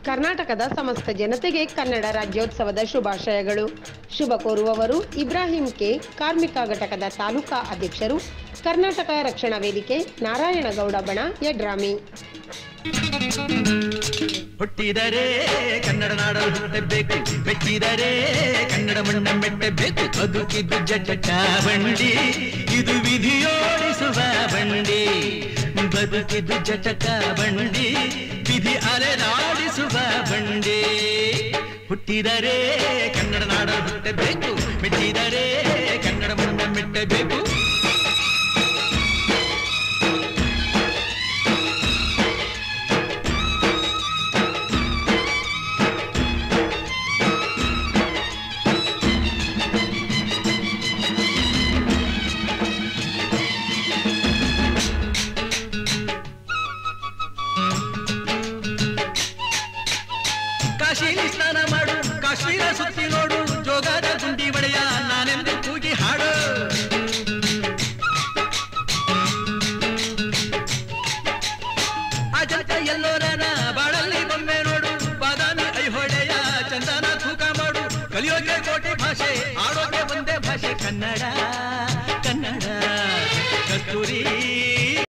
ಕರ್ನಾಟಕದ ಸಮಸ್ತ ಜನತೆಗೆ ಕನ್ನಡ ರಾಜ್ಯೋತ್ಸವದ ಶುಭಾಶಯಗಳು ಶುಭ ಕೋರುವವರು ಇಬ್ರಾಹಿಂ ಕೆ ಕಾರ್ಮಿಕ ಘಟಕದ ತಾಲೂಕಾ ಅಧ್ಯಕ್ಷರು ಕರ್ನಾಟಕ ರಕ್ಷಣಾ ವೇದಿಕೆ ನಾರಾಯಣಗೌಡ ಬಣ ಯಡ್ರಾಮಿ ಹುಟ್ಟಿದರೆ ಕನ್ನಡ ನಾಡಲು ಹುಟ್ಟಬೇಕು ಮೆಚ್ಚಿದರೆ ಕನ್ನಡ ಮಣ್ಣ ಮೆಟ್ಟಬೇಕು ಬದುಕಿದ್ದು ಜಟ ಬಂಡಿ ಇದು ವಿಧಿಯೋಡಿಸುವ ಬಂಡಿ ಬದುಕಿದ್ದು ಜಟಕ ಬಂಡಿ ವಿಧಿ ಅಲೆದಾಡಿಸುವ ಬಂಡಿ ಹುಟ್ಟಿದರೆ ಕನ್ನಡ ನಾಡಲು ಹುಟ್ಟಬೇಕು ಮೆಚ್ಚಿದರೆ ಕನ್ನಡ ಮಣ್ಣ ಮೆಟ್ಟಬೇಕು ಕಾಶಿಲಿ ಸ್ನಾನ ಮಾಡು ಕಾಶ್ಮೀರ ಸುತ್ತಿ ನೋಡು ಜೋಗದ ಗುಂಡಿ ಒಡೆಯ ನಾನೆಂದು ಕೂಗಿ ಹಾಡು ಅಜಂತ ಎಲ್ಲೋರನ ಬಾಳಲ್ಲಿ ಬೊಮ್ಮೆ ನೋಡು ಬಾದಾಮಿ ಐಹೊಳೆಯ ಚಂದನ ತೂಕ ಮಾಡು ಕಲಿಯೋಕೆ ಕೋಟಿ ಭಾಷೆ ಆಡೋಕೆ ಒಂದೇ ಭಾಷೆ ಕನ್ನಡ ಕನ್ನಡ ಕಸ್ತೂರಿ